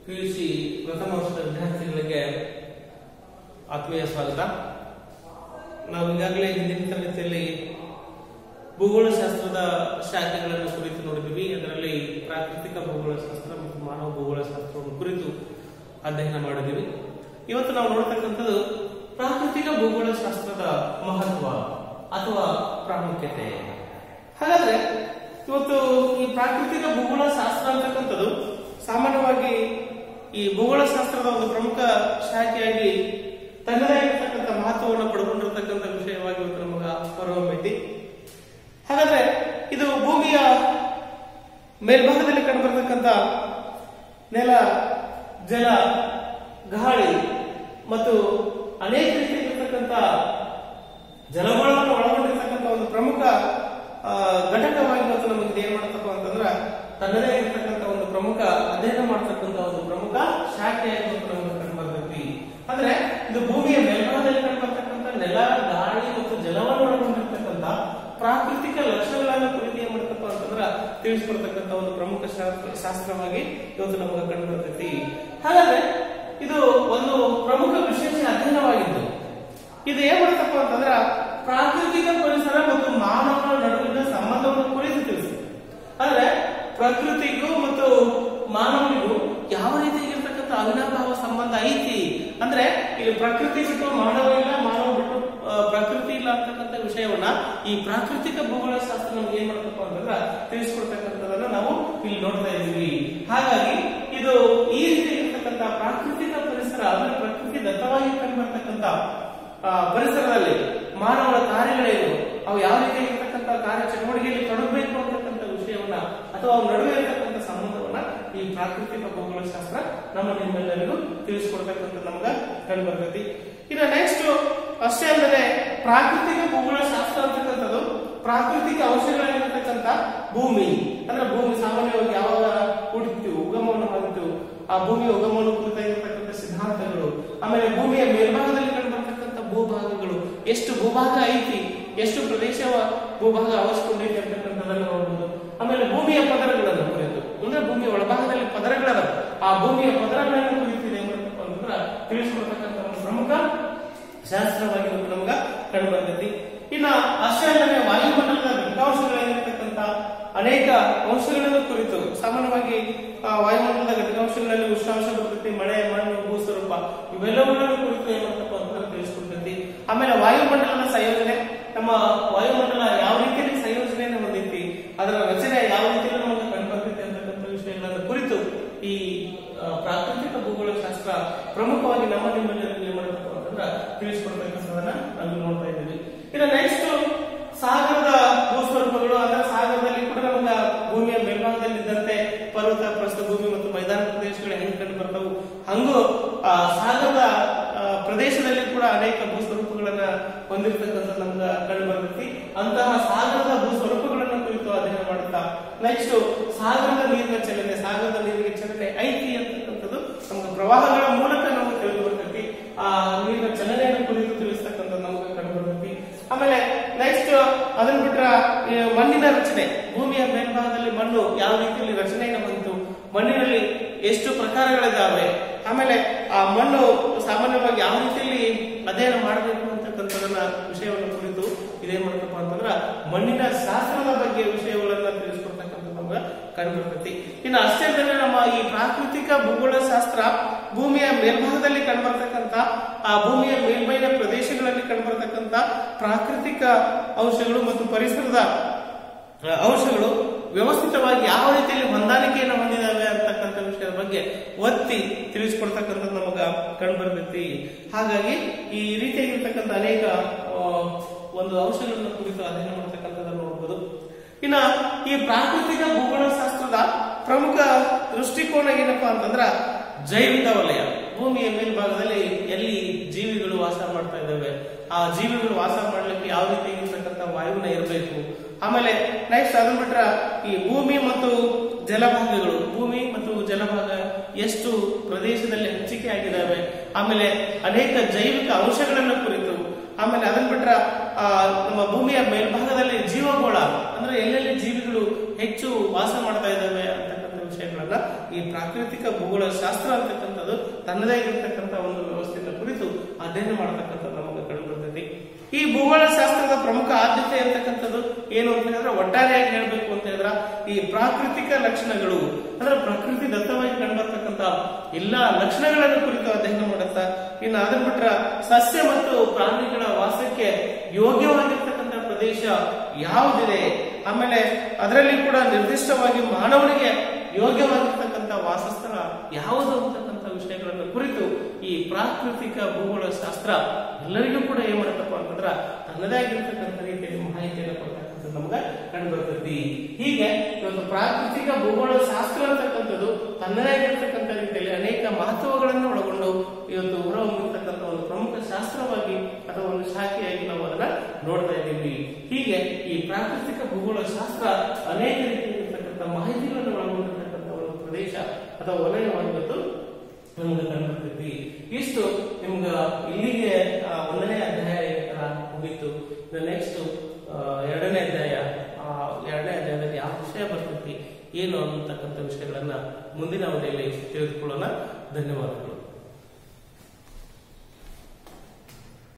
PUC ಪ್ರಥಮ ವರ್ಷದ ವಿದ್ಯಾರ್ಥಿಗಳಿಗೆ ಆತ್ಮೀಯ ಸ್ವಾಗತ ನಾವು ಈಗಾಗಲೇ ಹಿಂದಿನ ತರಗತಿಯಲ್ಲಿ ಭೂಗೋಳಶಾಸ್ತ್ರದ ಶಾಖೆಗಳನ್ನು ಕುರಿತು ನೋಡಿದ್ವಿ ಅದರಲ್ಲಿ ಪ್ರಾಕೃತಿಕ ಭೂಗೋಳಶಾಸ್ತ್ರ ಮತ್ತು ಮಾನವ ಭೂಗೋಳಶಾಸ್ತ್ರವನ್ನು ಕುರಿತು ಅಧ್ಯಯನ ಮಾಡಿದ್ವಿ ಇವತ್ತು ನಾವು ನೋಡ್ತಕ್ಕಂಥದ್ದು ಪ್ರಾಕೃತಿಕ ಭೂಗೋಳಶಾಸ್ತ್ರದ ಮಹತ್ವ ಅಥವಾ ಪ್ರಾಮುಖ್ಯತೆ ಹಾಗಾದ್ರೆ ಇವತ್ತು ಈ ಪ್ರಾಕೃತಿಕ ಭೂಗೋಳ ಶಾಸ್ತ್ರ ಅಂತಕ್ಕಂಥದ್ದು ಸಾಮಾನ್ಯವಾಗಿ ಈ ಭೂಗೋಳಶಾಸ್ತ್ರದ ಒಂದು ಪ್ರಮುಖ ಶಾಖೆಯಾಗಿ ತನ್ನದೇ ಆಗಿರ್ತಕ್ಕಂಥ ಮಹತ್ವವನ್ನು ಪಡ್ಕೊಂಡಿರ್ತಕ್ಕಂಥ ವಿಷಯವಾಗಿ ಇವತ್ತು ನಮಗ ಹೊರಹೊಮ್ಮೈತಿ ಹಾಗಾದ್ರೆ ಇದು ಭೂಮಿಯ ಮೇಲ್ಭಾಗದಲ್ಲಿ ಕಂಡುಬರ್ತಕ್ಕಂಥ ನೆಲ ಜಲ ಗಾಳಿ ಮತ್ತು ಅನೇಕ ರೀತಿಯಲ್ಲಿರ್ತಕ್ಕಂಥ ಜಲಗಳನ್ನು ಒಳಗೊಂಡಿರ್ತಕ್ಕಂಥ ಒಂದು ಪ್ರಮುಖ ಆ, ಘಟಕವಾಗಿ ಇವತ್ತು ನಮಗೆ ಏನ್ ಮಾಡ್ತಪ್ಪ ಅಂತಂದ್ರ ತನ್ನದೇ ಆಗಿರ್ತಕ್ಕಂಥ ಒಂದು ಪ್ರಮುಖ ಅಧ್ಯಯನ ಮಾಡ್ತಕ್ಕಂಥ ಒಂದು ಪ್ರಮುಖ ಶಾಖೆಯಾಗಿ ಇವತ್ತು ನಮಗೆ ಕಂಡುಬರ್ತೈತಿ ಅಂದ್ರೆ ಇದು ಭೂಮಿಯ ಮೇಲ್ಭಾಗದಲ್ಲಿ ಕಂಡುಬರ್ತಕ್ಕಂಥ ನೆಲ ಗಾಳಿ ಮತ್ತು ಜಲವನ್ನು ಒಳಗೊಂಡಿರ್ತಕ್ಕಂಥ ಪ್ರಾಕೃತಿಕ ಲಕ್ಷಣಗಳನ್ನು ಕುರಿತು ಏನ್ ಮಾಡ್ತಪ್ಪ ಅಂತಂದ್ರ ತಿಳಿಸ್ಕೊಡ್ತಕ್ಕಂಥ ಒಂದು ಪ್ರಮುಖ ಶಾಸ್ತ್ರ ಶಾಸ್ತ್ರವಾಗಿ ಇವತ್ತು ನಮಗೆ ಕಂಡು ಬರ್ತೈತಿ ಹಾಗಾದ್ರೆ ಇದು ಒಂದು ಪ್ರಮುಖ ವಿಶೇಷ ಅಧ್ಯಯನವಾಗಿದ್ದು ಇದು ಏನ್ ಮಾಡುತ್ತಪ್ಪ ಅಂತಂದ್ರ ಪ್ರಾಕೃತಿಕ ಪರಿಸರ ಮತ್ತು ಮಾನವನ ನಡುವಿನ ಸಂಬಂಧವನ್ನು ಕುರಿತು ತಿಳಿಸುತ್ತೆ ಅಂದ್ರೆ ಪ್ರಕೃತಿಗೂ ಮತ್ತು ಮಾನವನಿಗೂ ಯಾವ ರೀತಿಯಾಗಿರ್ತಕ್ಕಂಥ ಅವಿನಾಭಾವ ಸಂಬಂಧ ಐತಿ ಅಂದ್ರೆ ಇಲ್ಲಿ ಪ್ರಕೃತಿ ಬಿಟ್ಟು ಮಾನವ ಇಲ್ಲ ಮಾನವ ಬಿಟ್ಟು ಆ, ಪ್ರಕೃತಿ ಇಲ್ಲ ಅಂತಕ್ಕಂಥ ವಿಷಯವನ್ನ ಈ ಪ್ರಾಕೃತಿಕ ಭೂಗೋಳ ಶಾಸ್ತ್ರ ನಮ್ಗೆ ಏನ್ ಮಾಡಬೇಕಪ್ಪ ಅಂತಂದ್ರ ತಿಳಿಸ್ಕೊಡ್ತಕ್ಕಂಥದನ್ನ ನಾವು ಇಲ್ಲಿ ನೋಡ್ತಾ ಇದ್ದೀವಿ ಹಾಗಾಗಿ ಇದು ಈ ರೀತಿ ಇರ್ತಕ್ಕಂಥ ಪ್ರಾಕೃತಿಕ ಪರಿಸರ ಅಂದ್ರೆ ಪ್ರಕೃತಿ ದತ್ತವಾಗಿ ಕಂಡುಬರ್ತಕ್ಕಂಥ ಆ, ಪರಿಸರದಲ್ಲಿ ಮಾನವನ ಕಾರ್ಯಗಳೇನು ಅವು ಯಾವ ರೀತಿ ಇರ್ತಕ್ಕಂಥ ಕಾರ್ಯ ಚಟುವಟಿಕೆಯಲ್ಲಿ ತೊಡಗಬೇಕು ಅಂತಕ್ಕಂಥ ವಿಷಯವನ್ನ ಅಥವಾ ಅವು ನಡುವೆ ಇರತಕ್ಕಂಥ ಸಂಬಂಧವನ್ನ ಈ ಪ್ರಾಕೃತಿಕ ಭೂಗೋಳಶಾಸ್ತ್ರ ನಮ್ಮ ನಿಮ್ಮೆಲ್ಲರಿಗೂ ತಿಳಿಸ್ಕೊಡ್ತಕ್ಕಂಥ ನಮಗ ಕಂಡು ಬರ್ತೈತಿ ಇನ್ನು ನೆಕ್ಸ್ಟ್ ಅಷ್ಟೇ ಅಲ್ಲದೆ ಪ್ರಾಕೃತಿಕ ಭೂಗೋಳಶಾಸ್ತ್ರ ಅಂತಕ್ಕಂಥದ್ದು ಪ್ರಾಕೃತಿಕ ಅಂಶಗಳಾಗಿರ್ತಕ್ಕಂಥ ಭೂಮಿ ಅಂದ್ರೆ ಭೂಮಿ ಸಾಮಾನ್ಯವಾಗಿ ಯಾವಾಗ ಹುಡುಕ್ತಿವಿ ಉಗಮವನ್ನು ಮಾಡುತ್ತೀವಿ ಆ ಭೂಮಿಯ ಉಗಮವನ್ನು ಕುರಿತಾಗಿರ್ತಕ್ಕಂಥ ಸಿದ್ಧಾಂತಗಳು ಆಮೇಲೆ ಭೂಮಿಯ ಮೇಲ್ಭಾಗದಲ್ಲಿ ಕಂಡುಬರ್ತಕ್ಕಂಥ ಭೂಭಾಗಗಳು ಎಷ್ಟು ಭೂಭಾಗ ಐತಿ ಎಷ್ಟು ಪ್ರದೇಶ ಭೂಭಾಗ ಅವಶ್ಯಕೊಂಡೈತಿ ಅಂತಕ್ಕಂಥದ್ದನ್ನು ನೋಡಬಹುದು ಆಮೇಲೆ ಭೂಮಿಯ ಪದರಗಳನ್ನು ಕುರಿತು ಅಂದ್ರೆ ಭೂಮಿಯ ಒಳಭಾಗದಲ್ಲಿ ಪದರಗಳದ ಆ ಭೂಮಿಯ ಪದರಗಳನ್ನು ಕುರಿತು ಇದೆ ಅಂತಂದ್ರ ತಿಳಿಸ್ಕೊಡ್ತಕ್ಕಂಥ ಒಂದು ಪ್ರಮುಖ ಶಾಸ್ತ್ರವಾಗಿ ಇವತ್ತು ನಮಗ ಕಂಡು ಬರ್ತೈತಿ ಇನ್ನ ಅಷ್ಟೇ ಅಲ್ಲದೆ ವಾಯುಮಂಡಲದ ಘಟಕಾಂಶಗಳೇನಿರ್ತಕ್ಕಂಥ ಅನೇಕ ಅಂಶಗಳನ್ನು ಕುರಿತು ಸಾಮಾನ್ಯವಾಗಿ ಆ, ವಾಯುಮಂಡಲದ ಘಟಕಾಂಶಗಳಲ್ಲಿ ಉಷ್ಣಾಂಶ ಬರ್ತೈತಿ ಮಳೆ ಮಣ್ಣು ಭೂಸ್ವರೂಪ ಇವೆಲ್ಲವುಗಳನ್ನು ಕುರಿತು ಏನ್ ಮಾಡ್ತಪ್ಪ ಅಂತಂದ್ರೆ ತಿಳಿಸ್ಕೊಡ್ತೈತಿ ಆಮೇಲೆ ವಾಯುಮಂಡಲದ ಸಂಯೋಜನೆ ನಮ್ಮ ವಾಯುಮಂಡಲ ಯಾವ ರೀತಿಯಲ್ಲಿ ಸಂಯೋಜನೆಯನ್ನು ಹೊಂದೈತಿ ಅದರ ರಚನೆ ಯಾವ ರೀತಿಯಲ್ಲಿ ನಮಗೆ ಕಂಡು ಬರ್ತೈತಿ ಅಂತಕ್ಕಂಥ ವಿಷಯಗಳನ್ನು ಕುರಿತು ಈ ಆ, ಪ್ರಾಕೃತಿಕ ಭೂಗೋಳಶಾಸ್ತ್ರ ಪ್ರಮುಖವಾಗಿ ನಮ್ಮ ನಿಮ್ಮಲ್ಲಿ ಏನ್ ಮಾಡಬೇಕು ಅಂತಂದ್ರೆ ತಿಳಿಸ್ಕೊಡ್ತಕ್ಕಂಥದನ್ನ ನಾವು ನೋಡ್ತಾ ಇದ್ದೀವಿ ಇನ್ನು ನೆಕ್ಸ್ಟ್ ಸಾಗರದ ಭೂಸ್ವರೂಪಗಳು ಅಂದ್ರೆ ಸಾಗರದಲ್ಲಿ ಕೂಡ ನಮಗ ಭೂಮಿಯ ಮೇಲ್ಭಾಗದಲ್ಲಿ ಇದ್ದಂತೆ ಪರ್ವತ ಪ್ರಸ್ಥಭೂಮಿ ಮತ್ತು ಮೈದಾನ ಪ್ರದೇಶಗಳು ಹೆಂಗ್ ಕಂಡು ಬರ್ತವು ಹಂಗೂ ಆ ಸಾಗರದ ಆ, ಪ್ರದೇಶದಲ್ಲಿ ಕೂಡ ಅನೇಕ ಭೂಸ್ವರೂಪಗಳನ್ನ ಹೊಂದಿರತಕ್ಕಂಥ ನಮ್ಗ ಕಂಡು ಬರ್ತೈತಿ ಅಂತಹ ಸಾಗರದ ಭೂಸ್ವರೂಪಗಳನ್ನ ಕುರಿತು ಅಧ್ಯಯನ ಮಾಡುತ್ತಾ ನೆಕ್ಸ್ಟ್ ಸಾಗರದ ನೀರಿನ ಚಲನೆ ಸಾಗರದ ನೀರಿನ ಚಲನೆ ಐತಿ ಅಂತಕ್ಕಂಥದ್ದು ನಮ್ಗೆ ಪ್ರವಾಹಗಳ ಮೂಲಕ ನಮ್ಗೆ ತಿಳಿದು ಬರ್ತೈತಿ ಆ ನೀರಿನ ಚಲನೆಯನ್ನು ಕುರಿತು ತಿಳಿಸ್ತಕ್ಕಂಥದ್ದು ನಮ್ಗೆ ಕಂಡು ಬರ್ತೈತಿ ಆಮೇಲೆ ನೆಕ್ಸ್ಟ್ ಅದನ್ನ ಬಿಟ್ರ ಈ ಮಣ್ಣಿನ ರಚನೆ ಭೂಮಿಯ ಮೇಲ್ಭಾಗದಲ್ಲಿ ಮಣ್ಣು ಯಾವ ರೀತಿಯಲ್ಲಿ ರಚನೆಯನ್ನು ಬಂತು ಮಣ್ಣಿನಲ್ಲಿ ಎಷ್ಟು ಪ್ರಕಾರಗಳಿದ್ದಾವೆ ಆಮೇಲೆ ಆ ಮಣ್ಣು ಸಾಮಾನ್ಯವಾಗಿ ಯಾವ ರೀತಿಯಲ್ಲಿ ಅಧ್ಯಯನ ಮಾಡಬೇಕು ಅಂತಕ್ಕಂಥದನ್ನ ವಿಷಯವನ್ನು ಕುರಿತು ಇದೇನ್ ಮಾಡ್ತಪ್ಪ ಅಂತಂದ್ರ ಮಣ್ಣಿನ ಶಾಸ್ತ್ರದ ಬಗ್ಗೆ ವಿಷಯಗಳನ್ನ ತಿಳಿಸ್ಕೊಡ್ತಕ್ಕಂಥ ನಮ್ಗೆ ಕಂಡುಬರ್ತೈತಿ ಇನ್ನು ಅಷ್ಟೇ ಅಲ್ಲದೆ ನಮ್ಮ ಈ ಪ್ರಾಕೃತಿಕ ಭೂಗೋಳ ಶಾಸ್ತ್ರ ಭೂಮಿಯ ಮೇಲ್ಭಾಗದಲ್ಲಿ ಕಂಡುಬರ್ತಕ್ಕಂಥ ಆ ಭೂಮಿಯ ಮೇಲ್ಮೈನ ಪ್ರದೇಶಗಳಲ್ಲಿ ಕಂಡುಬರ್ತಕ್ಕಂಥ ಪ್ರಾಕೃತಿಕ ಅಂಶಗಳು ಮತ್ತು ಪರಿಸರದ ಆ, ಅಂಶಗಳು ವ್ಯವಸ್ಥಿತವಾಗಿ ಯಾವ ರೀತಿಯಲ್ಲಿ ಹೊಂದಾಣಿಕೆಯನ್ನು ಹೊಂದಿದಾವೆ ಅಂತಕ್ಕಂಥ ವಿಷಯದ ಬಗ್ಗೆ ಒತ್ತಿ ತಿಳಿಸ್ಕೊಡ್ತಕ್ಕಂಥದ್ದು ನಮಗ ಕಂಡು ಬರ್ತೈತಿ ಹಾಗಾಗಿ ಈ ರೀತಿಯಾಗಿರ್ತಕ್ಕಂಥ ಅನೇಕ ಆ, ಒಂದು ಅಂಶಗಳನ್ನ ಕುರಿತು ಅಧ್ಯಯನ ಮಾಡ್ತಕ್ಕಂಥದ್ದನ್ನು ನೋಡಬಹುದು ಇನ್ನ ಈ ಪ್ರಾಕೃತಿಕ ಭೂಗೋಳಶಾಸ್ತ್ರದ ಪ್ರಮುಖ ದೃಷ್ಟಿಕೋನ ಏನಪ್ಪಾ ಅಂತಂದ್ರ ಜೈವಿಕ ವಲಯ ಭೂಮಿಯ ಮೇಲ್ಭಾಗದಲ್ಲಿ ಎಲ್ಲಿ ಜೀವಿಗಳು ವಾಸ ಮಾಡ್ತಾ ಇದ್ದಾವೆ ಆ ಜೀವಿಗಳು ವಾಸ ಮಾಡ್ಲಿಕ್ಕೆ ಯಾವ ರೀತಿಯಾಗಿರ್ತಕ್ಕಂಥ ವಾಯುವಿನ ಇರಬೇಕು ಆಮೇಲೆ ನೆಕ್ಸ್ಟ್ ಅದನ್ನ ಬಿಟ್ರ ಈ ಭೂಮಿ ಮತ್ತು ಜಲಭಾಗಗಳು ಭೂಮಿ ಮತ್ತು ಜಲಭಾಗ ಎಷ್ಟು ಪ್ರದೇಶದಲ್ಲಿ ಹಂಚಿಕೆ ಆಗಿದ್ದಾವೆ ಆಮೇಲೆ ಅನೇಕ ಜೈವಿಕ ಅಂಶಗಳನ್ನು ಕುರಿತು ಆಮೇಲೆ ಅದನ್ನ ಬಿಟ್ರ ಆ, ನಮ್ಮ ಭೂಮಿಯ ಮೇಲ್ಭಾಗದಲ್ಲಿ ಜೀವಗೋಳ ಅಂದ್ರೆ ಎಲ್ಲೆಲ್ಲಿ ಜೀವಿಗಳು ಹೆಚ್ಚು ವಾಸ ಮಾಡ್ತಾ ಇದ್ದಾವೆ ಅಂತಕ್ಕಂಥ ವಿಷಯಗಳನ್ನ ಅಂತಕ್ಕಂಥದ್ದನ್ನ ಈ ಪ್ರಾಕೃತಿಕ ಭೂಗೋಳ ಶಾಸ್ತ್ರ ಅಂತಕ್ಕಂಥದ್ದು ತನ್ನದೇ ಆಗಿರ್ತಕ್ಕಂಥ ಒಂದು ವ್ಯವಸ್ಥೆಯ ಕುರಿತು ಅಧ್ಯಯನ ಮಾಡತಕ್ಕಂಥದ್ದು ನಮಗೆ ಕಂಡು ಬರ್ತೈತಿ ಈ ಭೂಗೋಳ ಶಾಸ್ತ್ರದ ಪ್ರಮುಖ ಆದ್ಯತೆ ಅಂತಕ್ಕಂಥದ್ದು ಏನು ಅಂತ ಹೇಳಿದ್ರೆ ಒಟ್ಟಾರೆಯಾಗಿ ಹೇಳ್ಬೇಕು ಅಂತ ಹೇಳಿದ್ರೆ ಈ ಪ್ರಾಕೃತಿಕ ಲಕ್ಷಣಗಳು ಅಂದ್ರೆ ಪ್ರಕೃತಿ ದತ್ತವಾಗಿ ಕಂಡುಬರ್ತಕ್ಕಂಥ ಎಲ್ಲಾ ಲಕ್ಷಣಗಳನ್ನು ಕುರಿತು ಅಧ್ಯಯನ ಮಾಡುತ್ತಾ ಇನ್ನು ಅದರ ಬಿಟ್ರ ಸಸ್ಯ ಮತ್ತು ಪ್ರಾಣಿಗಳ ವಾಸಕ್ಕೆ ಯೋಗ್ಯವಾಗಿರ್ತಕ್ಕಂಥ ಪ್ರದೇಶ ಯಾವುದಿದೆ ಆಮೇಲೆ ಅದರಲ್ಲಿ ಕೂಡ ನಿರ್ದಿಷ್ಟವಾಗಿ ಮಾನವನಿಗೆ ಯೋಗ್ಯವಾಗಿರ್ತಕ್ಕಂಥ ವಾಸಸ್ಥಳ ಯಾವುದು ಅಂತಕ್ಕಂಥ ವಿಷಯಗಳನ್ನು ಕುರಿತು ಈ ಪ್ರಾಕೃತಿಕ ಭೂಗೋಳ ಶಾಸ್ತ್ರ ಎಲ್ಲರಿಗೂ ಕೂಡ ಏನ್ ಮಾಡತ್ತಪ್ಪ ಅಂತಂದ್ರ ತನ್ನದೇ ಆಗಿರ್ತಕ್ಕಂಥ ರೀತಿಯಲ್ಲಿ ಮಾಹಿತಿಯನ್ನು ಕೊಡ್ತಕ್ಕಂಥದ್ದು ನಮ್ಗೆ ಕಂಡು ಬರ್ತೈತಿ ಹೀಗೆ ಇವತ್ತು ಪ್ರಾಕೃತಿಕ ಭೂಗೋಳ ಶಾಸ್ತ್ರ ಅಂತಕ್ಕಂಥದ್ದು ತನ್ನದೇ ಆಗಿರ್ತಕ್ಕಂಥ ರೀತಿಯಲ್ಲಿ ಅನೇಕ ಮಹತ್ವಗಳನ್ನು ಒಳಗೊಂಡು ಇವತ್ತು ಹೊರಹೊಮ್ಮಿರ್ತಕ್ಕಂಥ ಒಂದು ಪ್ರಮುಖ ಶಾಸ್ತ್ರವಾಗಿ ಅಥವಾ ಒಂದು ಶಾಖೆಯಾಗಿ ನಾವು ಅದನ್ನ ನೋಡ್ತಾ ಇದ್ದೀವಿ ಹೀಗೆ ಈ ಪ್ರಾಕೃತಿಕ ಭೂಗೋಳ ಶಾಸ್ತ್ರ ಅನೇಕ ರೀತಿಯಲ್ಲಿರ್ತಕ್ಕಂಥ ಮಾಹಿತಿಗಳನ್ನು ಒಳಗೊಂಡಿರ್ತಕ್ಕಂಥ ಒಂದು ಪ್ರದೇಶ ಅಥವಾ ವಲಯವಾಗಿದ್ದು ನಮ್ಗೆ ಕಂಡುಬರ್ತೈತಿ ಇಷ್ಟು ನಿಮ್ಗ ಇಲ್ಲಿಗೆ ಆ, ಒಂದನೇ ಅಧ್ಯಾಯ ಈ ತರ ಮುಗೀತು ನೆಕ್ಸ್ಟ್ ಎರಡನೇ ಅಧ್ಯಾಯ ಆ, ಎರಡನೇ ಅಧ್ಯಾಯದಲ್ಲಿ ಯಾವ ವಿಷಯ ಬರ್ತೈತಿ ಏನು ಅನ್ನತಕ್ಕಂಥ ವಿಷಯಗಳನ್ನ ಮುಂದಿನ ಅವಧಿಯಲ್ಲಿ ತಿಳಿದುಕೊಳ್ಳೋಣ ಧನ್ಯವಾದಗಳು